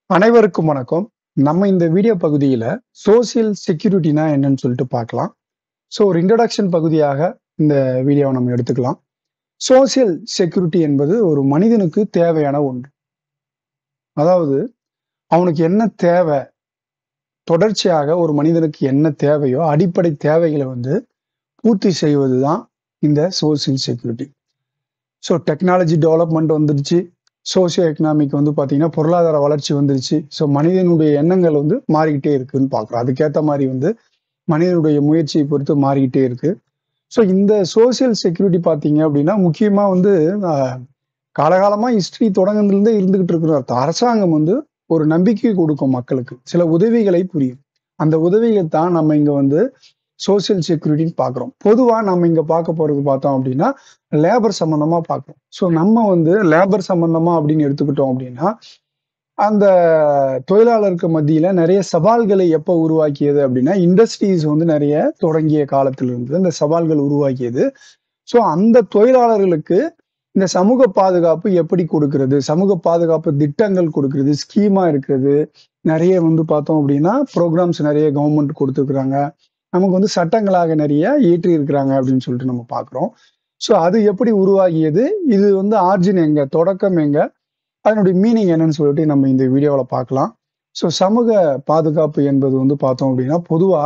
அனைவருக்கும் வணக்கம் நம்ம இந்த வீடியோ பகுதியில சோசியல் செக்யூரிட்டினா என்னன்னு சொல்லிட்டு பார்க்கலாம் ஸோ ஒரு இன்ட்ரடக்ஷன் பகுதியாக இந்த வீடியோவை நம்ம எடுத்துக்கலாம் சோசியல் செக்யூரிட்டி என்பது ஒரு மனிதனுக்கு தேவையான ஒன்று அதாவது அவனுக்கு என்ன தேவை தொடர்ச்சியாக ஒரு மனிதனுக்கு என்ன தேவையோ அடிப்படை தேவைகளை வந்து பூர்த்தி செய்வது தான் இந்த social security so technology development வந்துடுச்சு சோசியோ எக்கனாமிக் வந்து பார்த்தீங்கன்னா பொருளாதார வளர்ச்சி வந்துருச்சு ஸோ மனிதனுடைய எண்ணங்கள் வந்து மாறிக்கிட்டே இருக்குன்னு பார்க்குறோம் அதுக்கேற்ற மாதிரி வந்து மனிதனுடைய முயற்சியை பொறுத்து மாறிக்கிட்டே இருக்கு ஸோ இந்த சோசியல் செக்யூரிட்டி பார்த்தீங்க அப்படின்னா முக்கியமாக வந்து ஆஹ், காலகாலமா ஹிஸ்டரி தொடங்குனதுலேருந்தே இருந்துகிட்டு இருக்கிற அர்த்தம் அரசாங்கம் வந்து ஒரு நம்பிக்கை கொடுக்கும் மக்களுக்கு சில உதவிகளை புரியும் அந்த உதவிகள் தான் நம்ம இங்க வந்து சோசியல் செக்யூரிட்டின்னு பார்க்குறோம் பொதுவாக நம்ம இங்க பார்க்க போறது பார்த்தோம் அப்படின்னா லேபர் சம்பந்தமா பார்க்குறோம் ஸோ நம்ம வந்து லேபர் சம்பந்தமா அப்படின்னு எடுத்துக்கிட்டோம் அப்படின்னா அந்த தொழிலாளருக்கு மத்தியில நிறைய சவால்களை எப்போ உருவாக்கியது அப்படின்னா இண்டஸ்ட்ரீஸ் வந்து நிறைய தொடங்கிய காலத்திலிருந்து இந்த சவால்கள் உருவாக்கியது ஸோ அந்த தொழிலாளர்களுக்கு இந்த சமூக பாதுகாப்பு எப்படி கொடுக்கிறது சமூக பாதுகாப்பு திட்டங்கள் கொடுக்கிறது ஸ்கீமா இருக்கிறது நிறைய வந்து பார்த்தோம் அப்படின்னா ப்ரோக்ராம்ஸ் நிறைய கவர்மெண்ட் கொடுத்துருக்குறாங்க நமக்கு வந்து சட்டங்களாக நிறைய இயற்றி இருக்கிறாங்க அப்படின்னு சொல்லிட்டு நம்ம பார்க்குறோம் ஸோ அது எப்படி உருவாகியது இது வந்து ஆர்ஜின் எங்க தொடக்கம் எங்க அதனுடைய மீனிங் என்னன்னு சொல்லிட்டு நம்ம இந்த வீடியோவில் பார்க்கலாம் ஸோ சமூக பாதுகாப்பு என்பது வந்து பார்த்தோம் அப்படின்னா பொதுவா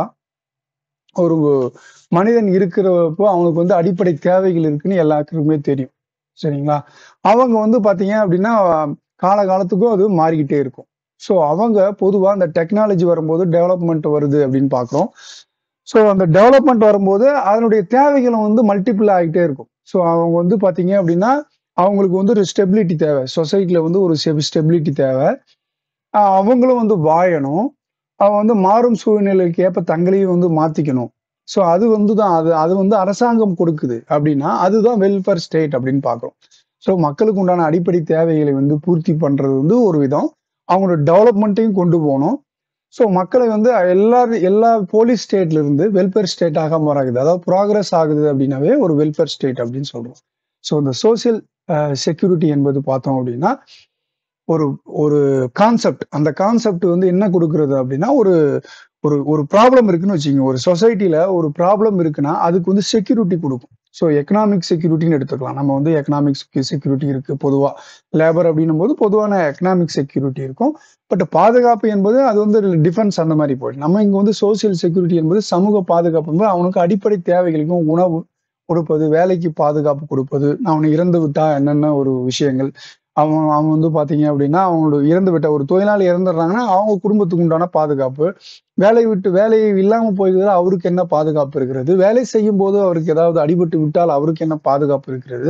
ஒரு மனிதன் இருக்கிறப்போ அவனுக்கு வந்து அடிப்படை தேவைகள் இருக்குன்னு எல்லாருக்குமே தெரியும் சரிங்களா அவங்க வந்து பார்த்தீங்க அப்படின்னா காலகாலத்துக்கும் அது மாறிக்கிட்டே இருக்கும் ஸோ அவங்க பொதுவாக அந்த டெக்னாலஜி வரும்போது டெவலப்மெண்ட் வருது அப்படின்னு பார்க்குறோம் ஸோ அந்த டெவலப்மெண்ட் வரும்போது அதனுடைய தேவைகளும் வந்து மல்டிபிள் ஆகிட்டே இருக்கும் ஸோ அவங்க வந்து பார்த்தீங்க அப்படின்னா அவங்களுக்கு வந்து ஒரு ஸ்டெபிலிட்டி தேவை சொசைட்டியில் வந்து ஒரு ஸ்டெபிலிட்டி தேவை ஆஹ் அவங்களும் வந்து வாழணும் அவங்க வந்து மாறும் சூழ்நிலைக்கு ஏற்ப தங்களையும் வந்து மாற்றிக்கணும் ஸோ அது வந்து தான் அது அது வந்து அரசாங்கம் கொடுக்குது அப்படின்னா அதுதான் வெல்ஃபேர் ஸ்டேட் அப்படின்னு பார்க்குறோம் ஸோ மக்களுக்கு உண்டான அடிப்படை தேவைகளை வந்து பூர்த்தி பண்ணுறது வந்து ஒரு விதம் அவங்களோட டெவலப்மெண்ட்டையும் கொண்டு போகணும் ஸோ மக்களை வந்து எல்லா எல்லா போலீஸ் ஸ்டேட்ல இருந்து வெல்ஃபேர் ஸ்டேட் ஆகாம வராகுது அதாவது ப்ராக்ரஸ் ஆகுது அப்படின்னாவே ஒரு வெல்ஃபேர் ஸ்டேட் அப்படின்னு சொல்றோம் ஸோ இந்த சோசியல் செக்யூரிட்டி என்பது பார்த்தோம் அப்படின்னா ஒரு ஒரு கான்செப்ட் அந்த கான்செப்ட் வந்து என்ன கொடுக்கறது அப்படின்னா ஒரு ஒரு ஒரு ப்ராப்ளம் இருக்குன்னு வச்சுக்கோங்க ஒரு சொசைட்டில ஒரு ப்ராப்ளம் இருக்குன்னா அதுக்கு வந்து செக்யூரிட்டி கொடுக்கும் ஸோ எக்கனாமிக் செக்யூரிட்டின்னு எடுத்துக்கலாம் நம்ம வந்து எக்கனாமிக் செக்யூரிட்டி இருக்கு பொதுவா லேபர் அப்படின்னும் போது பொதுவான எக்கனாமிக் செக்யூரிட்டி இருக்கும் பட் பாதுகாப்பு என்பது அது வந்து டிஃபென்ஸ் அந்த மாதிரி போயிடும் நம்ம இங்க வந்து சோசியல் செக்யூரிட்டி என்பது சமூக பாதுகாப்பு என்பது அவனுக்கு அடிப்படை தேவைகளுக்கும் உணவு கொடுப்பது வேலைக்கு பாதுகாப்பு கொடுப்பது அவனை இறந்து விட்டா என்னென்ன ஒரு விஷயங்கள் அவன் அவன் வந்து பாத்தீங்க அப்படின்னா அவங்களோட இறந்து விட்ட ஒரு தொழிலாளி இறந்துடுறாங்கன்னா அவங்க குடும்பத்துக்கு உண்டான பாதுகாப்பு வேலையை விட்டு வேலையை இல்லாம போயிருந்தா அவருக்கு என்ன பாதுகாப்பு இருக்கிறது வேலை செய்யும் போது அவருக்கு ஏதாவது அடிபட்டு விட்டால் அவருக்கு என்ன பாதுகாப்பு இருக்கிறது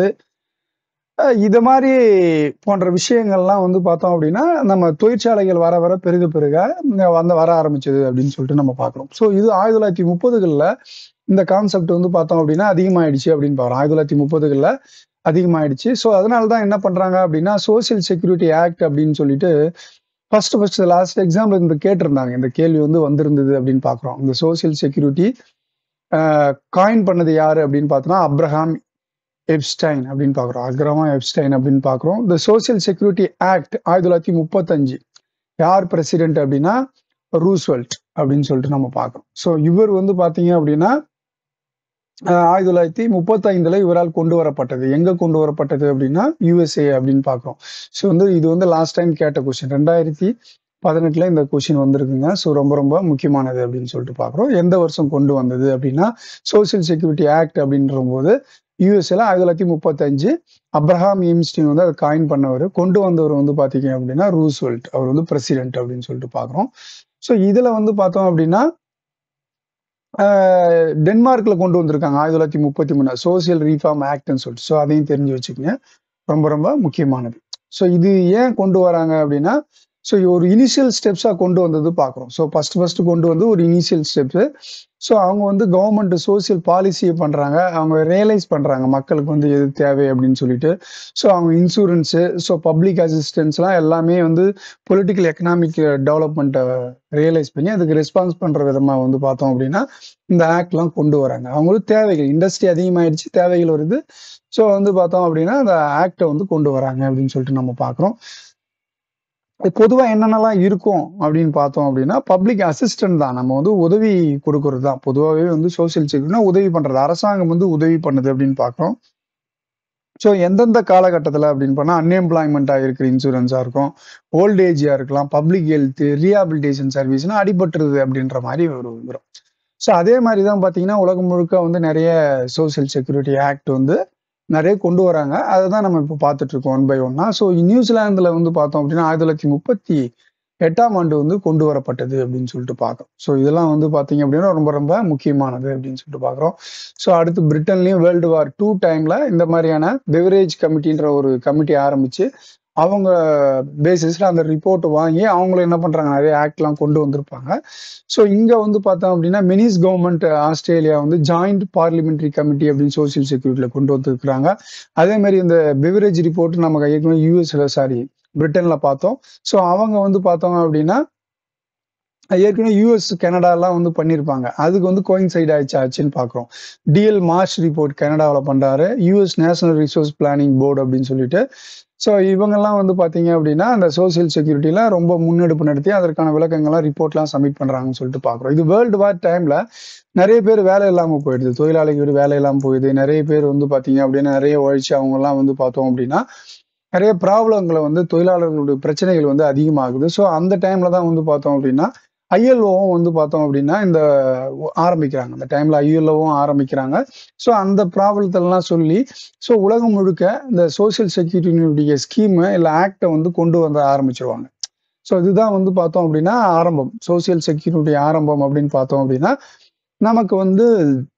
அஹ் இது மாதிரி போன்ற விஷயங்கள்லாம் வந்து பார்த்தோம் அப்படின்னா நம்ம தொழிற்சாலைகள் வர வர பெருக பெருக இங்க வந்து வர ஆரம்பிச்சது அப்படின்னு சொல்லிட்டு நம்ம பார்க்குறோம் ஸோ இது ஆயிரத்தி தொள்ளாயிரத்தி முப்பதுகளில் இந்த கான்செப்ட் வந்து பார்த்தோம் அப்படின்னா அதிகமாயிடுச்சு அப்படின்னு பார்க்குறோம் ஆயிரத்தி தொள்ளாயிரத்தி முப்பதுகளில் அதிகமாயிடுச்சு ஸோ அதனால தான் என்ன பண்றாங்க அப்படின்னா சோசியல் செக்யூரிட்டி ஆக்ட் அப்படின்னு சொல்லிட்டு ஃபர்ஸ்ட் ஃபர்ஸ்ட் லாஸ்ட் எக்ஸாம்பிள் இந்த கேட்டிருந்தாங்க இந்த கேள்வி வந்து வந்திருந்தது அப்படின்னு பார்க்குறோம் இந்த சோசியல் செக்யூரிட்டி காயின் பண்ணது யாரு அப்படின்னு பார்த்தோம்னா அப்ரஹாம் எப்ஸ்டைன் அப்படின்னு பார்க்குறோம் அக்ரமா எப்ஸ்டைன் அப்படின்னு பார்க்குறோம் இந்த சோசியல் செக்யூரிட்டி ஆக்ட் ஆயிரத்தி தொள்ளாயிரத்தி முப்பத்தஞ்சு யார் பிரசிடென்ட் அப்படின்னா ரூஸ்வெல்ட் அப்படின்னு சொல்லிட்டு நம்ம பார்க்குறோம் ஸோ இவர் வந்து பார்த்தீங்க அப்படின்னா ஆஹ் ஆயிரத்தி தொள்ளாயிரத்தி முப்பத்தைந்துல இவரால் கொண்டு வரப்பட்டது எங்க கொண்டு வரப்பட்டது அப்படின்னா யுஎஸ்ஏ அப்படின்னு பார்க்குறோம் ஸோ வந்து இது வந்து லாஸ்ட் டைம் கேட்ட கொஸ்டின் ரெண்டாயிரத்தி பதினெட்டுல இந்த கொஸ்டின் வந்திருக்குங்க ஸோ ரொம்ப ரொம்ப முக்கியமானது அப்படின்னு சொல்லிட்டு பார்க்குறோம் எந்த வருஷம் கொண்டு வந்தது அப்படின்னா சோசியல் செக்யூரிட்டி ஆக்ட் அப்படின்ற போது யூஎஸ்ஏல ஆயிரத்தி தொள்ளாயிரத்தி முப்பத்தஞ்சு அப்ரஹாம் ஈம்ஸ்டின் வந்து அதை காயின் பண்ணவர் கொண்டு வந்தவர் வந்து பாத்தீங்க அப்படின்னா ரூஸ்வெல்ட் அவர் வந்து பிரசிடென்ட் அப்படின்னு சொல்லிட்டு பார்க்குறோம் ஸோ இதுல வந்து பார்த்தோம் அப்படின்னா ஆஹ் டென்மார்க்ல கொண்டு வந்திருக்காங்க ஆயிரத்தி தொள்ளாயிரத்தி முப்பத்தி மூணு சோசியல் ரீஃபார்ம் ஆக்ட்னு சொல்லிட்டு ஸோ அதையும் தெரிஞ்சு வச்சுக்கோங்க ரொம்ப ரொம்ப முக்கியமானது ஸோ இது ஏன் கொண்டு வராங்க அப்படின்னா ஸோ ஒரு இனிஷியல் ஸ்டெப்ஸாக கொண்டு வந்தது பார்க்குறோம் ஸோ ஃபர்ஸ்ட் ஃபர்ஸ்ட் கொண்டு வந்து ஒரு இனிஷியல் ஸ்டெப்ஸு ஸோ அவங்க வந்து கவர்மெண்ட் சோசியல் பாலிசியை பண்ணுறாங்க அவங்க ரியலைஸ் பண்ணுறாங்க மக்களுக்கு வந்து எது தேவை அப்படின்னு சொல்லிட்டு ஸோ அவங்க இன்சூரன்ஸு ஸோ பப்ளிக் அசிஸ்டன்ஸ்லாம் எல்லாமே வந்து பொலிட்டிக்கல் எக்கனாமிக் டெவலப்மெண்ட்டை ரியலைஸ் பண்ணி அதுக்கு ரெஸ்பான்ஸ் பண்ணுற விதமாக வந்து பார்த்தோம் அப்படின்னா இந்த ஆக்ட்லாம் கொண்டு வராங்க அவங்களுக்கு தேவைகள் இண்டஸ்ட்ரி அதிகமாயிடுச்சு தேவைகள் வருது ஸோ வந்து பார்த்தோம் அப்படின்னா அந்த ஆக்டை வந்து கொண்டு வராங்க அப்படின்னு சொல்லிட்டு நம்ம பார்க்குறோம் பொதுவா என்னென்னலாம் இருக்கும் அப்படின்னு பார்த்தோம் அப்படின்னா பப்ளிக் அசிஸ்டன்ட் தான் நம்ம வந்து உதவி கொடுக்கறது தான் பொதுவாகவே வந்து சோசியல் செக்யூரிட்டினா உதவி பண்றது அரசாங்கம் வந்து உதவி பண்ணுது அப்படின்னு பார்க்குறோம் ஸோ எந்தெந்த காலகட்டத்தில் அப்படின்னு பண்ணால் அன்எம்ப்ளாய்மெண்ட்டாக இருக்கிற இன்சூரன்ஸாக இருக்கும் ஓல்டேஜாக இருக்கலாம் பப்ளிக் ஹெல்த் ரீஹாபிலிட்டேஷன் சர்வீஸ்னா அடிபட்டுருது அப்படின்ற மாதிரி ஒரு வரும் ஸோ அதே மாதிரி தான் பார்த்தீங்கன்னா உலகம் முழுக்க வந்து நிறைய சோசியல் செக்யூரிட்டி ஆக்ட் வந்து நிறைய கொண்டு வராங்க அதை தான் நம்ம இப்போ பார்த்துட்டு இருக்கோம் ஒன் பை ஒன்னா ஸோ நியூசிலாந்தில் வந்து பார்த்தோம் அப்படின்னா ஆயிரத்தி தொள்ளாயிரத்தி முப்பத்தி எட்டாம் ஆண்டு வந்து கொண்டு வரப்பட்டது அப்படின்னு சொல்லிட்டு பார்க்குறோம் ஸோ இதெல்லாம் வந்து பார்த்தீங்க அப்படின்னா ரொம்ப ரொம்ப முக்கியமானது அப்படின்னு சொல்லிட்டு பார்க்குறோம் ஸோ அடுத்து பிரிட்டன்லையும் வேர்ல்டு வார் டூ டைம்ல இந்த மாதிரியான பெவரேஜ் கமிட்டின்ற ஒரு கமிட்டி ஆரம்பிச்சு அவங்க பேசிஸ்ல அந்த ரிப்போர்ட் வாங்கி அவங்களும் என்ன பண்றாங்க நிறைய ஆக்ட்லாம் கொண்டு வந்திருப்பாங்க ஸோ இங்க வந்து பார்த்தோம் அப்படின்னா மினிஸ் கவர்மெண்ட் ஆஸ்திரேலியா வந்து ஜாயிண்ட் பார்லிமெண்டரி கமிட்டி அப்படின்னு சோசியல் செக்யூரிட்டியில கொண்டு வந்திருக்கிறாங்க அதே மாதிரி இந்த பெவரேஜ் ரிப்போர்ட் நம்ம ஏற்கனவே யூஎஸ்ல சாரி பிரிட்டன்ல பார்த்தோம் ஸோ அவங்க வந்து பார்த்தோம் அப்படின்னா ஏற்கனவே யூஎஸ் கனடாலாம் வந்து பண்ணியிருப்பாங்க அதுக்கு வந்து கோயிங் சைடு ஆயிடுச்சு ஆச்சுன்னு பார்க்குறோம் டிஎல் மார்ச் ரிப்போர்ட் கனடாவில் பண்ணுறாரு US national resource planning board அப்படின்னு சொல்லிட்டு ஸோ இவங்கெல்லாம் வந்து பார்த்தீங்க அப்படின்னா அந்த சோசியல் செக்யூரிட்டியில் ரொம்ப முன்னெடுப்பு நடத்தி அதற்கான விளக்கங்கள்லாம் ரிப்போர்ட்லாம் சப்மிட் பண்ணுறாங்கன்னு சொல்லிட்டு பார்க்குறோம் இது வேர்ல்டு வார் டைமில் நிறைய பேர் வேலை இல்லாமல் போயிடுது தொழிலாளிகள் வேலை இல்லாமல் போயிடுது நிறைய பேர் வந்து பார்த்தீங்க அப்படின்னா நிறைய உழைச்சி அவங்கெல்லாம் வந்து பார்த்தோம் அப்படின்னா நிறைய ப்ராப்ளங்களை வந்து தொழிலாளர்களுடைய பிரச்சனைகள் வந்து அதிகமாகுது ஸோ அந்த டைம்ல தான் வந்து பார்த்தோம் அப்படின்னா ஐஎல்ஓவும் வந்து பார்த்தோம் அப்படின்னா இந்த ஆரம்பிக்கிறாங்க அந்த டைம்ல ஐஎல்ஓவும் ஆரம்பிக்கிறாங்க ஸோ அந்த ப்ராப்ளத்தெல்லாம் சொல்லி ஸோ உலகம் முழுக்க இந்த சோசியல் செக்யூரிட்டியினுடைய ஸ்கீமு இல்லை ஆக்டை வந்து கொண்டு வந்து ஆரம்பிச்சிருவாங்க ஸோ இதுதான் வந்து பார்த்தோம் அப்படின்னா ஆரம்பம் சோசியல் செக்யூரிட்டி ஆரம்பம் அப்படின்னு பார்த்தோம் அப்படின்னா நமக்கு வந்து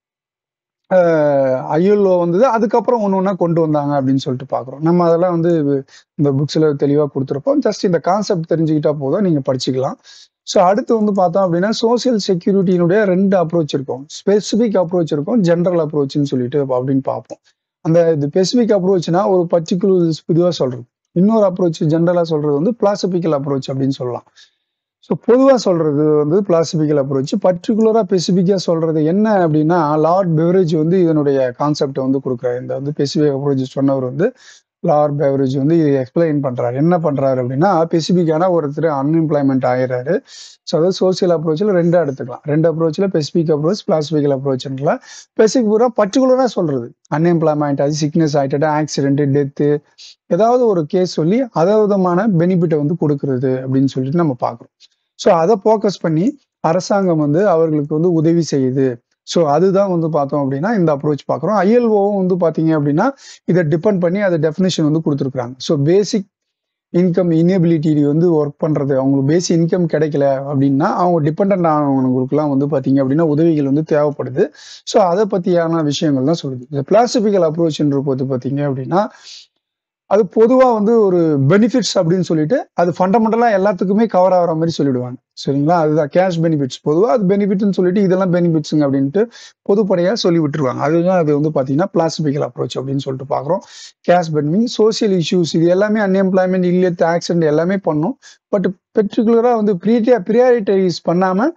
ஐஎல்ஓ வந்தது அதுக்கப்புறம் ஒன்று ஒன்றா கொண்டு வந்தாங்க அப்படின்னு சொல்லிட்டு பார்க்குறோம் நம்ம அதெல்லாம் வந்து இந்த புக்ஸில் தெளிவாக கொடுத்துருப்போம் ஜஸ்ட் இந்த கான்செப்ட் தெரிஞ்சுக்கிட்டா போதும் நீங்கள் படிச்சுக்கலாம் ஸோ அடுத்து வந்து பார்த்தோம் அப்படின்னா சோசியல் செக்யூரிட்டியினுடைய ரெண்டு அப்ரோச் இருக்கும் ஸ்பெசிபிக் அப்ரோச் இருக்கும் ஜென்ரல் அப்ரோச்னு சொல்லிட்டு அப்படின்னு பார்ப்போம் அந்த இது ஸ்பெசிபிக் அப்ரோச்னா ஒரு பர்டிகுலர் இதுவாக சொல்றது இன்னொரு அப்ரோச் ஜென்ரலாக சொல்றது வந்து பிளாசிபிக்கல் அப்ரோச் அப்படின்னு சொல்லலாம் ஸோ பொதுவாக சொல்றது வந்து பிளாசிபிக்கல் அப்ரோச் பர்டிகுலராக ஸ்பெசிஃபிக்காக சொல்றது என்ன அப்படின்னா லார்ட் பெவரேஜ் வந்து இதனுடைய கான்செப்டை வந்து கொடுக்குறாரு இந்த வந்து ஸ்பெசிஃபிக் அப்ரோச் சொன்னவர் வந்து லார்ட் பெவரேஜ் வந்து இது எக்ஸ்பிளைன் பண்றாரு என்ன பண்றாரு அப்படின்னா ஸ்பெசிஃபிக்கான ஒருத்தர் அன்எம்ப்ளாய்மெண்ட் ஆயிடுறாரு ஸோ அதாவது சோசியல் அப்ரோச்சில் ரெண்டா எடுத்துக்கலாம் ரெண்டு அப்ரோச்சில் ஸ்பெசிஃபிக் அப்ரோச் பிளாஸ்பிக்கல் அப்ரோச்ல ஸ்பெசிஃபிக் பூரா பர்டிகுலராக சொல்றது அன்எம்ப்ளாய்மெண்ட் அது சிக்னஸ் ஆயிட்டு ஆக்சிடென்ட் டெத்து ஏதாவது ஒரு கேஸ் சொல்லி அத விதமான பெனிஃபிட்டை வந்து கொடுக்கறது அப்படின்னு சொல்லிட்டு நம்ம பார்க்குறோம் ஸோ அதை ஃபோக்கஸ் பண்ணி அரசாங்கம் வந்து அவர்களுக்கு வந்து உதவி செய்யுது ஸோ அதுதான் வந்து பார்த்தோம் அப்படின்னா இந்த அப்ரோச் பார்க்குறோம் ஐஎல்ஓவும் வந்து பார்த்தீங்க அப்படின்னா இதை டிபெண்ட் பண்ணி அதை டெஃபினேஷன் வந்து கொடுத்துருக்குறாங்க ஸோ பேசிக் இன்கம் இனபிலிட்டி வந்து ஒர்க் பண்ணுறது அவங்களுக்கு பேசிக் இன்கம் கிடைக்கல அப்படின்னா அவங்க டிபெண்ட் ஆனவங்களுக்குலாம் வந்து பார்த்தீங்க அப்படின்னா உதவிகள் வந்து தேவைப்படுது ஸோ அதை பற்றியான விஷயங்கள் தான் சொல்லுது இந்த பிளாசிபிக்கல் அப்ரோச்ன்ற போது பார்த்தீங்க அப்படின்னா அது பொதுவாக வந்து ஒரு பெனிஃபிட்ஸ் அப்படின்னு சொல்லிட்டு அது ஃபண்டமெண்டலாக எல்லாத்துக்குமே கவர் ஆகிற மாதிரி சொல்லிடுவாங்க சரிங்களா அதுதான் கேஷ் பெனிஃபிட்ஸ் பொதுவாக அது பெனிஃபிட்னு சொல்லிட்டு இதெல்லாம் பெனிஃபிட்ஸுங்க அப்படின்ட்டு பொதுப்படையாக சொல்லி விட்டுருவாங்க அதுதான் அது வந்து பார்த்தீங்கன்னா பிளாசிபிக்கல் அப்ரோச் அப்படின்னு சொல்லிட்டு பார்க்குறோம் கேஷ் பெனிஃபிட் சோசியல் இஷ்யூஸ் இது எல்லாமே அன்எம்ப்ளாய்மெண்ட் இல்லத்து ஆக்சிடென்ட் எல்லாமே பண்ணும் பட் பெர்டிகுலராக வந்து ப்ரீட்டியா ப்ரியாரிட்டைஸ் பண்ணாமல்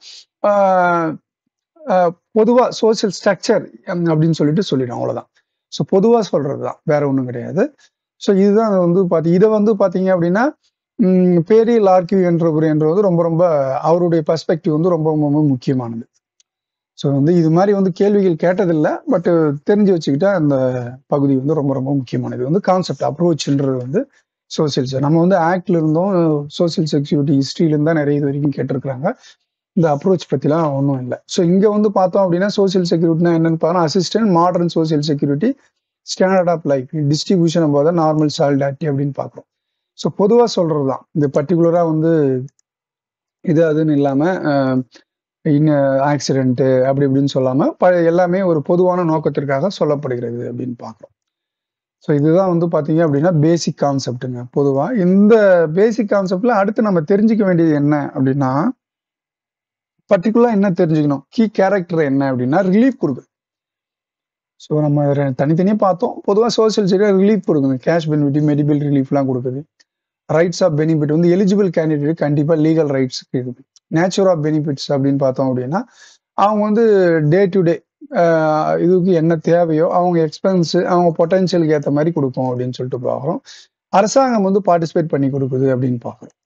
பொதுவாக சோசியல் ஸ்ட்ரக்சர் அப்படின்னு சொல்லிட்டு சொல்லிடும் அவ்வளோதான் ஸோ பொதுவாக சொல்றது தான் வேற ஒன்றும் கிடையாது ஸோ இதுதான் வந்து பார்த்தி இதை வந்து பார்த்தீங்க அப்படின்னா பேரி லார்கியூ என்றவர் என்றது ரொம்ப ரொம்ப அவருடைய பர்ஸ்பெக்டிவ் வந்து ரொம்ப ரொம்ப முக்கியமானது ஸோ வந்து இது மாதிரி வந்து கேள்விகள் கேட்டதில்லை பட் தெரிஞ்சு வச்சுக்கிட்டா அந்த பகுதி வந்து ரொம்ப ரொம்ப முக்கியமானது வந்து கான்செப்ட் அப்ரோச்ன்றது வந்து சோசியல் நம்ம வந்து ஆக்ட்ல இருந்தும் சோசியல் செக்யூரிட்டி ஹிஸ்ட்ரியில இருந்தா நிறைய இது வரைக்கும் கேட்டிருக்கிறாங்க இந்த அப்ரோச் பத்திலாம் ஒன்றும் இல்லை ஸோ இங்க வந்து பார்த்தோம் அப்படின்னா சோசியல் செக்யூரிட்டினா என்னன்னு பார்த்தா assistant modern social security standard of life distribution பார்த்தா நார்மல் சாலிடாரிட்டி அப்படின்னு பார்க்குறோம் ஸோ பொதுவாக சொல்றது தான் இந்த பர்டிகுலராக வந்து இது அதுன்னு இல்லாமல் இன்னும் ஆக்சிடென்ட்டு அப்படி இப்படின்னு சொல்லாமல் ப எல்லாமே ஒரு பொதுவான நோக்கத்திற்காக சொல்லப்படுகிறது அப்படின்னு பார்க்குறோம் ஸோ இதுதான் வந்து பார்த்தீங்க அப்படின்னா பேசிக் கான்செப்ட்டுங்க பொதுவாக இந்த பேசிக் கான்செப்ட்ல அடுத்து நம்ம தெரிஞ்சுக்க வேண்டியது என்ன அப்படின்னா பர்டிகுலராக என்ன தெரிஞ்சுக்கணும் கீ கேரக்டர் என்ன அப்படின்னா ரிலீஃப் கொடுக்குது ஸோ நம்ம தனித்தனியாக பார்த்தோம் பொதுவாக சோசியல் சைடாக ரிலீஃப் கொடுக்குது கேஷ் பெனிஃபிட் மெடிக்கல் ரிலீஃப்லாம் கொடுக்குது ரைட்ஸ் ஆஃப் பெனிஃபிட் வந்து எலிஜிபிள் கேண்டிடேட் கண்டிப்பாக லீகல் ரைட்ஸ் இருக்குது நேச்சுர் ஆஃப் பெனிஃபிட்ஸ் அப்படின்னு பார்த்தோம் அப்படின்னா அவங்க வந்து டே டு டே இதுக்கு என்ன தேவையோ அவங்க எக்ஸ்பென்ஸ் அவங்க பொட்டன்ஷியலுக்கு ஏற்ற மாதிரி கொடுக்கும் அப்படின்னு சொல்லிட்டு பார்க்குறோம் அரசாங்கம் வந்து பார்ட்டிசிபேட் பண்ணி கொடுக்குது அப்படின்னு பார்க்குறோம்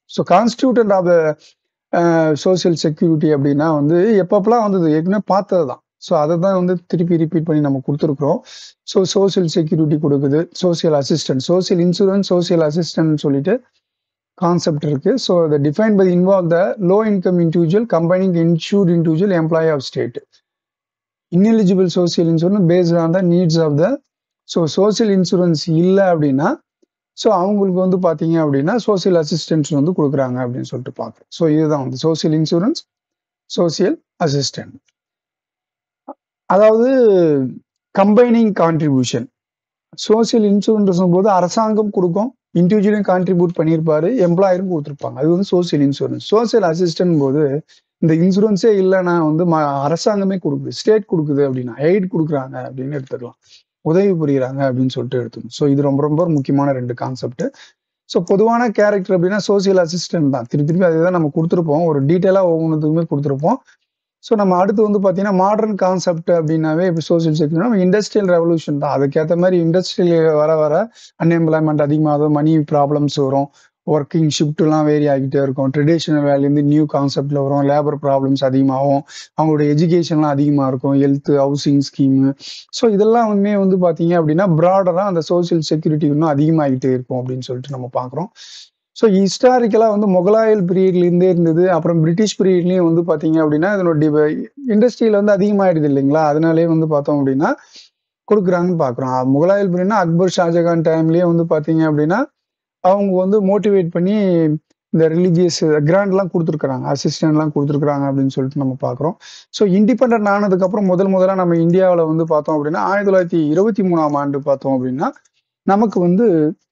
so constituent of social security அப்படின்னா வந்து எப்பப்பெல்லாம் வந்தது ஏற்கனவே பார்த்தது தான் ஸோ அதை தான் வந்து திருப்பி ரிப்பீட் பண்ணி நம்ம கொடுத்துருக்குறோம் ஸோ சோசியல் செக்யூரிட்டி கொடுக்குது social assistant social insurance social assistant சொல்லிட்டு கான்செப்ட் இருக்கு ஸோ அதை define by involve the low income individual combining insured individual employee of state ineligible social insurance based on the needs of the so social insurance இல்லை அப்படின்னா so அவங்களுக்கு வந்து பார்த்தீங்க அப்படின்னா social assistance வந்து கொடுக்குறாங்க அப்படின்னு சொல்லிட்டு பார்க்குறோம் ஸோ இதுதான் வந்து சோசியல் இன்சூரன்ஸ் சோசியல் அசிஸ்டன்ட் அதாவது கம்பைனிங் கான்ட்ரிபியூஷன் சோசியல் இன்சூரன்ஸ் போது அரசாங்கம் கொடுக்கும் இண்டிவிஜுவலையும் கான்ட்ரிபியூட் பண்ணியிருப்பாரு எம்ப்ளாயரும் கொடுத்துருப்பாங்க அது வந்து சோசியல் இன்சூரன்ஸ் சோசியல் அசிஸ்டன்ட் போது இந்த இன்சூரன்ஸே இல்லைன்னா வந்து அரசாங்கமே கொடுக்குது ஸ்டேட் கொடுக்குது அப்படின்னா எய்ட் கொடுக்குறாங்க அப்படின்னு எடுத்துக்கலாம் உதவி புரியுறாங்க அப்படின்னு சொல்லிட்டு எடுத்துக்கணும் ஸோ இது ரொம்ப ரொம்ப முக்கியமான ரெண்டு கான்செப்ட் ஸோ பொதுவான கேரக்டர் அப்படின்னா சோசியல் அசிஸ்டன்ட் தான் திருப்பி திருப்பி அதுதான் நம்ம கொடுத்துருப்போம் ஒரு டீட்டெயிலாக ஒவ்வொன்றுத்துக்குமே கொடுத்துருப்போம் ஸோ நம்ம அடுத்து வந்து பார்த்தீங்கன்னா மாடர்ன் கான்செப்ட் அப்படின்னாவே இப்போ சோசியல் செக்யூரிட்டி நம்ம இண்டஸ்ட்ரியல் ரெவல்யூஷன் தான் அதுக்கேற்ற மாதிரி இண்டஸ்ட்ரியல் வர வர அன்எம்ப்ளாய்மெண்ட் அதிகமாகும் மணி ப்ராப்ளம்ஸ் வரும் ஒர்க்கிங் ஷிஃப்ட்லாம் வேரி ஆகிட்டே இருக்கும் ட்ரெடிஷ்னல் வேலையிலேருந்து நியூ கான்செப்ட்ல வரும் லேபர் ப்ராப்ளம்ஸ் அதிகமாகும் அவங்களோட எஜுகேஷன்லாம் அதிகமாக இருக்கும் ஹெல்த் ஹவுசிங் ஸ்கீமு ஸோ இதெல்லாம் வந்து வந்து பார்த்தீங்க அப்படின்னா ப்ராடராக அந்த சோசியல் செக்யூரிட்டி இன்னும் அதிகமாகிட்டே இருக்கும் அப்படின்னு சொல்லிட்டு நம்ம பார்க்குறோம் ஸோ ஹிஸ்டாரிக்கலாக வந்து முகலாயல் பீரியட்லேருந்தே இருந்தது அப்புறம் பிரிட்டிஷ் பீரியட்லேயும் வந்து பார்த்தீங்க அப்படின்னா இதனுடைய இண்டஸ்ட்ரியில் வந்து அதிகமாகிடுது இல்லைங்களா அதனாலே வந்து பார்த்தோம் அப்படின்னா கொடுக்குறாங்கன்னு பார்க்குறோம் முகலாயல் பீரியட்னா அக்பர் ஷாஜகான் டைம்லேயே வந்து பார்த்தீங்க அப்படின்னா அவங்க வந்து மோட்டிவேட் பண்ணி இந்த ரிலீஜியஸ் கிராண்ட்லாம் கொடுத்துருக்குறாங்க அசிஸ்டன்ட்லாம் கொடுத்துருக்குறாங்க அப்படின்னு சொல்லிட்டு நம்ம பார்க்குறோம் ஸோ இண்டிபெண்ட் ஆனதுக்கப்புறம் முதல் முதலாக நம்ம இந்தியாவில் வந்து பார்த்தோம் அப்படின்னா ஆயிரத்தி தொள்ளாயிரத்தி இருபத்தி மூணாம் ஆண்டு பார்த்தோம் அப்படின்னா நமக்கு வந்து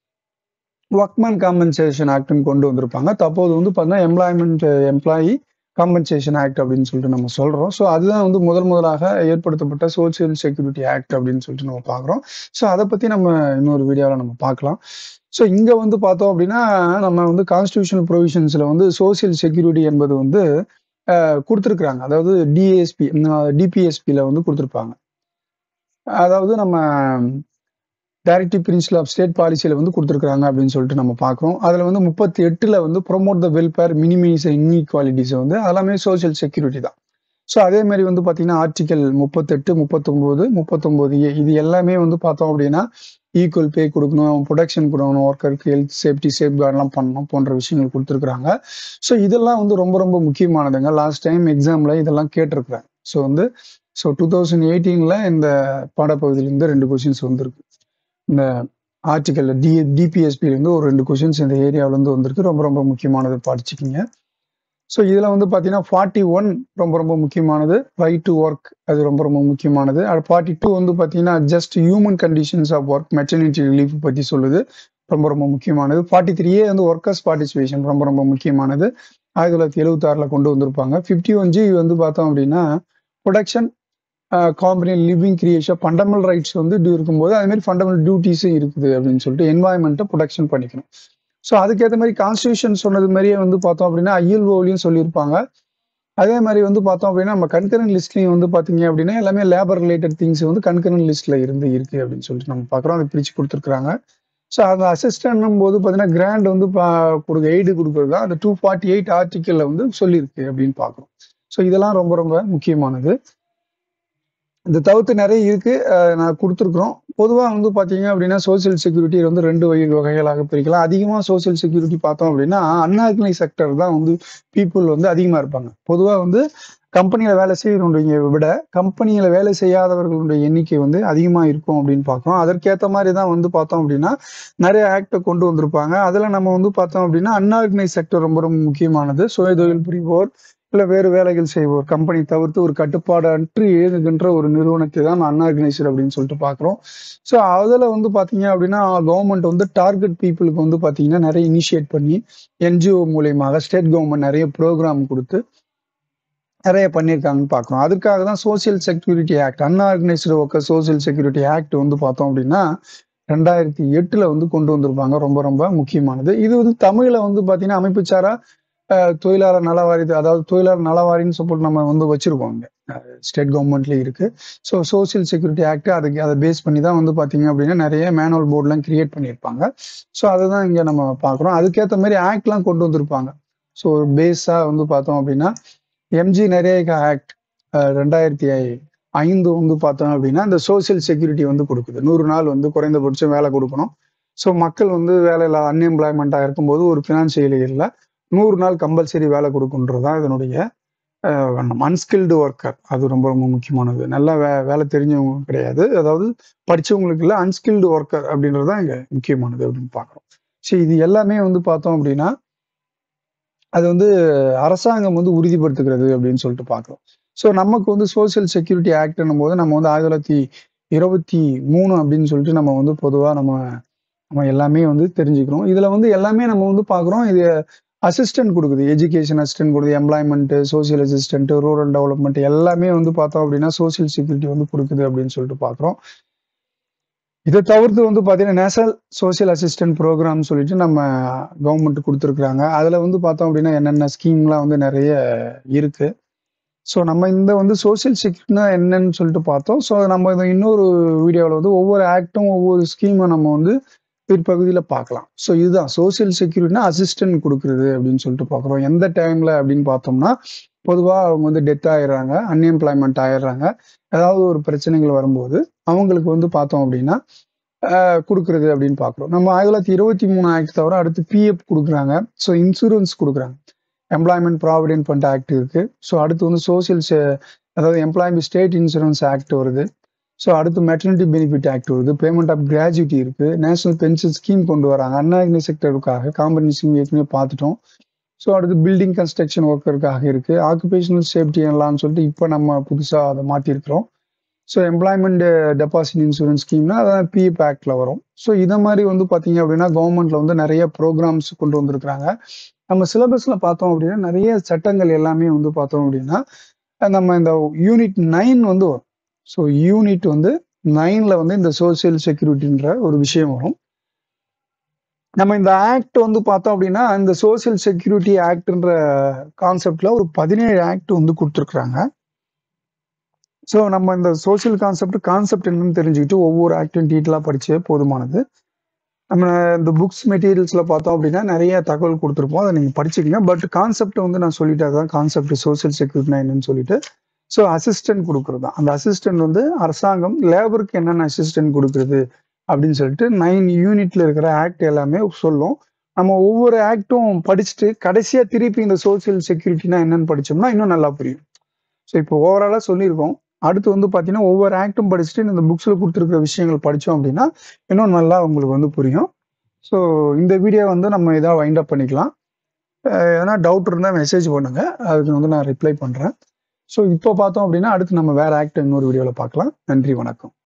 ஒர்க்மேன் காம்பன்சேஷன் ஆக்ட்னு கொண்டு வந்திருப்பாங்க தற்போது வந்து பார்த்தீங்கன்னா எம்ப்ளாய்மெண்ட் எம்ப்ளாயி காம்பன்சேஷன் ஆக்ட் அப்படின்னு சொல்லிட்டு நம்ம சொல்றோம் ஸோ அதுதான் வந்து முதல் முதலாக ஏற்படுத்தப்பட்ட சோசியல் செக்யூரிட்டி ஆக்ட் அப்படின்னு சொல்லிட்டு நம்ம பார்க்குறோம் ஸோ அதை பற்றி நம்ம இன்னொரு வீடியோவில் நம்ம பார்க்கலாம் ஸோ இங்கே வந்து பார்த்தோம் அப்படின்னா நம்ம வந்து கான்ஸ்டியூஷனல் ப்ரொவிஷன்ஸில் வந்து சோசியல் செக்யூரிட்டி என்பது வந்து கொடுத்துருக்குறாங்க அதாவது டிஎஸ்பி டிபிஎஸ்பியில் வந்து கொடுத்துருப்பாங்க அதாவது நம்ம டைரக்டிவ் பிரின்சிபல் ஆஃப் ஸ்டேட் பாலிசியில் வந்து கொடுத்துருக்காங்க அப்படின்னு சொல்லிட்டு நம்ம பார்க்குறோம் அதில் வந்து முப்பத்தி எட்டில் வந்து promote the welfare minimize inequalities வந்து அதெல்லாமே சோசியல் செக்யூரிட்டி தான் ஸோ அதே மாதிரி வந்து பார்த்தீங்கன்னா ஆர்டிக்கல் முப்பத்தெட்டு முப்பத்தொம்போது முப்பத்தொம்போது ஏ இது எல்லாமே வந்து பார்த்தோம் அப்படின்னா ஈக்குவல் பே கொடுக்கணும் ப்ரொடக்ஷன் கொடுக்கணும் ஒர்க்கருக்கு ஹெல்த் சேஃப்டி சேஃப்கார்ட்லாம் பண்ணணும் போன்ற விஷயங்கள் கொடுத்துருக்குறாங்க ஸோ இதெல்லாம் வந்து ரொம்ப ரொம்ப முக்கியமானதுங்க லாஸ்ட் டைம் எக்ஸாமில் இதெல்லாம் கேட்டிருக்கிறாங்க ஸோ வந்து ஸோ டூ தௌசண்ட் எயிட்டீனில் இந்த பாடப்பகுதியிலேருந்து ரெண்டு கொஷின்ஸ் வந்திருக்கு இந்த ஆர்டிக்கல் டி டிபிஎஸ்பிலேருந்து ஒரு ரெண்டு கொஷின்ஸ் இந்த ஏரியாவிலேருந்து வந்திருக்கு ரொம்ப ரொம்ப முக்கியமானது படிச்சுக்கிங்க ஸோ இதில் வந்து பார்த்தீங்கன்னா ஃபார்ட்டி ஒன் ரொம்ப ரொம்ப முக்கியமானது ரைட் டு ஒர்க் அது ரொம்ப ரொம்ப முக்கியமானது அது ஃபார்ட்டி டூ வந்து பார்த்தீங்கன்னா just human conditions of work maternity relief பற்றி சொல்லுது ரொம்ப ரொம்ப முக்கியமானது ஃபார்ட்டி த்ரீயே வந்து ஒர்க்கர்ஸ் பார்ட்டிசிபேஷன் ரொம்ப ரொம்ப முக்கியமானது ஆயிரத்தி தொள்ளாயிரத்தி எழுபத்தாறில் கொண்டு வந்திருப்பாங்க ஃபிஃப்டி ஒன் ஜி வந்து பார்த்தோம் அப்படின்னா production company living creation fundamental rights வந்து இருக்கும்போது அதே மாதிரி ஃபண்டமெண்டல் டியூட்டிஸும் இருக்குது அப்படின்னு சொல்லிட்டு என்வாயன்மெண்ட்டை ப்ரொடக்ஷன் பண்ணிக்கணும் ஸோ அதுக்கேற்ற மாதிரி கான்ஸ்டியூஷன் சொன்னது மாதிரியே வந்து பார்த்தோம் அப்படின்னா ஐஎல்ஓலையும் சொல்லியிருப்பாங்க அதே மாதிரி வந்து பார்த்தோம் அப்படின்னா நம்ம கன்கரண்ட் லிஸ்ட்லையும் வந்து பார்த்தீங்க அப்படின்னா எல்லாமே லேபர் ரிலேட்டட் திங்ஸ் வந்து கன்கரண்ட் லிஸ்ட்ல இருந்து இருக்கு அப்படின்னு சொல்லிட்டு நம்ம பார்க்குறோம் அதை பிரித்து கொடுத்துருக்காங்க ஸோ அந்த அசிஸ்டன்ட் போது பார்த்தீங்கன்னா கிராண்ட் வந்து கொடுக்க எய்டு கொடுக்குறது தான் அந்த டூ ஃபார்ட்டி எயிட் ஆர்டிக்கல்ல வந்து சொல்லியிருக்கு அப்படின்னு பார்க்குறோம் ஸோ இதெல்லாம் ரொம்ப ரொம்ப முக்கியமானது இந்த தவிர்த்து நிறைய இருக்கு நான் கொடுத்துருக்குறோம் பொதுவாக வந்து பார்த்தீங்க அப்படின்னா சோசியல் செக்யூரிட்டி வந்து ரெண்டு வகை வகைகளாக பிரிக்கலாம் அதிகமாக சோசியல் செக்யூரிட்டி பார்த்தோம் அப்படின்னா அன்ஆர்கனைஸ் செக்டர் தான் வந்து பீப்புள் வந்து அதிகமாக இருப்பாங்க பொதுவாக வந்து கம்பெனியில் வேலை செய்யறவங்க விட கம்பெனியில் வேலை செய்யாதவர்களுடைய எண்ணிக்கை வந்து அதிகமாக இருக்கும் அப்படின்னு பார்க்குறோம் அதற்கேற்ற மாதிரி தான் வந்து பார்த்தோம் அப்படின்னா நிறைய ஆக்டை கொண்டு வந்திருப்பாங்க அதில் நம்ம வந்து பார்த்தோம் அப்படின்னா அன்ஆர்கனைஸ் செக்டர் ரொம்ப ரொம்ப முக்கியமானது சுய தொழில் புரிவோர் இல்லை வேறு வேலைகள் செய்வோர் கம்பெனி தவிர்த்து ஒரு கட்டுப்பாடு அற்று இயங்குகின்ற ஒரு நிறுவனத்தை தான் அன்ஆர்கனைசர் அப்படின்னு சொல்லிட்டு பார்க்குறோம் ஸோ அதில் வந்து பார்த்தீங்க அப்படின்னா கவர்மெண்ட் வந்து டார்கெட் பீப்புளுக்கு வந்து பார்த்தீங்கன்னா நிறைய இனிஷியேட் பண்ணி என்ஜிஓ மூலியமாக ஸ்டேட் கவர்மெண்ட் நிறைய ப்ரோக்ராம் கொடுத்து நிறைய பண்ணியிருக்காங்கன்னு பார்க்குறோம் அதுக்காக தான் social security act unorganised worker social security act வந்து பார்த்தோம் அப்படின்னா ரெண்டாயிரத்தி எட்டுல வந்து கொண்டு வந்திருப்பாங்க ரொம்ப ரொம்ப முக்கியமானது இது வந்து தமிழ்ல வந்து பார்த்தீங்கன்னா அமைப்புச்சாரா அஹ், தொழிலாளர் நல வாரி அதாவது தொழிலாளர் நல வாரின்னு சொல்லிட்டு நம்ம வந்து வச்சிருக்கோம் இங்க ஸ்டேட் கவர்மெண்ட்லேயும் இருக்கு ஸோ சோசியல் செக்யூரிட்டி ஆக்ட் அதுக்கு அதை பேஸ் பண்ணி தான் வந்து பார்த்தீங்க அப்படின்னா நிறைய மேனுவல் போர்ட்லாம் கிரியேட் பண்ணியிருப்பாங்க ஸோ அதை தான் இங்கே நம்ம பார்க்குறோம் அதுக்கேற்ற மாதிரி ஆக்ட்லாம் கொண்டு வந்திருப்பாங்க ஸோ பேஸாக வந்து பார்த்தோம் அப்படின்னா எம்ஜி நரேகா ஆக்ட் ரெண்டாயிரத்தி ஐந்து வந்து பார்த்தோம் அப்படின்னா இந்த சோசியல் செக்யூரிட்டி வந்து கொடுக்குது நூறு நாள் வந்து குறைந்தபட்சம் வேலை கொடுக்கணும் ஸோ மக்கள் வந்து வேலையில் அன்எம்ப்ளாய்மெண்ட்டாக இருக்கும்போது ஒரு ஃபினான்சியல் இயரில் நூறு நாள் கம்பல்சரி வேலை கொடுக்குன்றது தான் இதனுடைய அன்ஸ்கில்டு ஒர்க்கர் அது ரொம்ப ரொம்ப முக்கியமானது நல்லா வே வேலை தெரிஞ்சவங்க கிடையாது அதாவது படிச்சவங்களுக்கு இல்லை அன்ஸ்கில்டு ஒர்க்கர் அப்படின்றது தான் இங்கே முக்கியமானது அப்படின்னு பார்க்குறோம் ஸோ இது எல்லாமே வந்து பார்த்தோம் அப்படின்னா அது வந்து அரசாங்கம் வந்து உறுதிப்படுத்துகிறது அப்படின்னு சொல்லிட்டு பார்க்குறோம் ஸோ நமக்கு வந்து சோசியல் செக்யூரிட்டி ஆக்ட்னும் போது நம்ம வந்து ஆயிரத்தி தொள்ளாயிரத்தி இருபத்தி மூணு அப்படின்னு சொல்லிட்டு நம்ம வந்து பொதுவாக நம்ம நம்ம எல்லாமே வந்து தெரிஞ்சுக்கிறோம் இதில் வந்து எல்லாமே நம்ம வந்து பார்க்குறோம் இது அசிஸ்டன்ட் கொடுக்குது எஜுகேஷன் அசிஸ்டன்ட் கொடுக்குது employment social assistant rural development எல்லாமே வந்து பார்த்தோம் அப்படின்னா சோசியல் செக்யூரிட்டி வந்து கொடுக்குது அப்படின்னு சொல்லிட்டு பார்க்குறோம் இதை தவிர்த்து வந்து பார்த்தீங்கன்னா நேஷனல் சோசியல் அசிஸ்டன்ட் ப்ரோக்ராம் சொல்லிட்டு நம்ம கவர்மெண்ட் கொடுத்துருக்குறாங்க அதில் வந்து பார்த்தோம் அப்படின்னா என்னென்ன ஸ்கீம்லாம் வந்து நிறைய இருக்கு ஸோ நம்ம இந்த வந்து சோசியல் செக்யூரிட்டினா என்னன்னு சொல்லிட்டு பார்த்தோம் ஸோ நம்ம இந்த இன்னொரு வீடியோவில் வந்து ஒவ்வொரு ஆக்டும் ஒவ்வொரு ஸ்கீமும் நம்ம வந்து பிற்பகுதியில் பார்க்கலாம் ஸோ இதுதான் சோசியல் செக்யூரிட்டினா அசிஸ்டன்ட் கொடுக்குறது அப்படின்னு சொல்லிட்டு பார்க்குறோம் எந்த டைமில் அப்படின்னு பார்த்தோம்னா பொதுவாக அவங்க வந்து டெத் ஆயிடுறாங்க அன்எம்ப்ளாய்மெண்ட் ஆயிடுறாங்க ஏதாவது ஒரு பிரச்சனைகள் வரும்போது அவங்களுக்கு வந்து பார்த்தோம் அப்படின்னா ஆஹ் கொடுக்குறது அப்படின்னு பார்க்குறோம் நம்ம ஆயிரத்தி தொள்ளாயிரத்தி இருபத்தி மூணு ஆக்ட் தவிர அடுத்து பிஎஃப் கொடுக்குறாங்க ஸோ இன்சூரன்ஸ் கொடுக்குறாங்க எம்ப்ளாய்மெண்ட் ப்ராவிடென்ட் ஃபண்ட் ஆக்ட் இருக்கு ஸோ அடுத்து வந்து சோசியல் அதாவது எம்ப்ளாய்மெண்ட் ஸ்டேட் இன்சூரன்ஸ் ஆக்ட் வருது ஸோ அடுத்து மெட்டர்னிட்டி பெனிஃபிட் ஆக்ட் வருது பேமெண்ட் ஆஃப் கிராஜுவிட்டி இருக்கு நேஷனல் பென்ஷன் ஸ்கீம் கொண்டு வராங்க அன்ஆர்கனைஸ் செக்டருக்காக காம்பனிசிங் ஏற்கனவே பார்த்துட்டோம் ஸோ அடுத்து பில்டிங் கன்ஸ்ட்ரக்ஷன் ஒர்க்கருக்காக இருக்கு ஆக்குபேஷனல் சேஃப்டி எல்லாம் சொல்லிட்டு இப்போ நம்ம புதுசாக அதை மாற்றிருக்கிறோம் ஸோ எம்ப்ளாய்மெண்ட் டெபாசிட் இன்சூரன்ஸ் ஸ்கீம்னா அதான் பிஎஃப் ஆக்டில் வரும் ஸோ இதை மாதிரி வந்து பார்த்தீங்க அப்படின்னா கவர்மெண்ட்ல வந்து நிறைய ப்ரோக்ராம்ஸ் கொண்டு வந்திருக்கிறாங்க நம்ம சிலபஸ்ல பார்த்தோம் அப்படின்னா நிறைய சட்டங்கள் எல்லாமே வந்து பார்த்தோம் அப்படின்னா நம்ம இந்த யூனிட் நைன் வந்து வரும் ஸோ யூனிட் வந்து நைன்ல வந்து இந்த சோசியல் செக்யூரிட்டின்ற ஒரு விஷயம் வரும் நம்ம இந்த ஆக்ட் வந்து பார்த்தோம் அப்படின்னா இந்த சோசியல் செக்யூரிட்டி ஆக்ட்ன்ற கான்செப்ட்ல ஒரு பதினேழு ஆக்ட் வந்து கொடுத்துருக்குறாங்க ஸோ நம்ம இந்த சோசியல் கான்செப்ட் கான்செப்ட் என்னன்னு தெரிஞ்சுக்கிட்டு ஒவ்வொரு ஆக்டும் டீட்டெயிலாக படிச்சே போதுமானது நம்ம இந்த புக்ஸ் மெட்டீரியல்ஸில் பார்த்தோம் அப்படின்னா நிறைய தகவல் கொடுத்துருப்போம் அதை நீங்கள் படிச்சுக்கங்க பட் கான்செப்ட் வந்து நான் சொல்லிட்டு தான் கான்செப்ட் சோசியல் செக்யூரிட்டினா என்னன்னு சொல்லிட்டு ஸோ அசிஸ்டன்ட் கொடுக்குறது தான் அந்த அசிஸ்டன்ட் வந்து அரசாங்கம் லேபருக்கு என்னென்ன அசிஸ்டன்ட் கொடுக்குறது அப்படின்னு சொல்லிட்டு நைன் யூனிட்ல இருக்கிற ஆக்ட் எல்லாமே சொல்லும் நம்ம ஒவ்வொரு ஆக்டும் படிச்சுட்டு கடைசியாக திருப்பி இந்த சோசியல் செக்யூரிட்டினா என்னன்னு படிச்சோம்னா இன்னும் நல்லா புரியும் ஸோ இப்போ ஓவராலாக சொல்லியிருக்கோம் அடுத்து வந்து பார்த்தீங்கன்னா ஒவ்வொரு ஆக்டும் படிச்சுட்டு இந்த புக்ஸில் கொடுத்துருக்கிற விஷயங்கள் படித்தோம் அப்படின்னா இன்னும் நல்லா உங்களுக்கு வந்து புரியும் ஸோ இந்த வீடியோ வந்து நம்ம இதாக வைண்ட் அப் பண்ணிக்கலாம் ஏன்னா டவுட் இருந்தால் மெசேஜ் பண்ணுங்க அதுக்கு வந்து நான் ரிப்ளை பண்ணுறேன் ஸோ இப்போ பார்த்தோம் அப்படின்னா அடுத்து நம்ம வேற ஆக்ட் இன்னொரு வீடியோவில் பார்க்கலாம் நன்றி வணக்கம்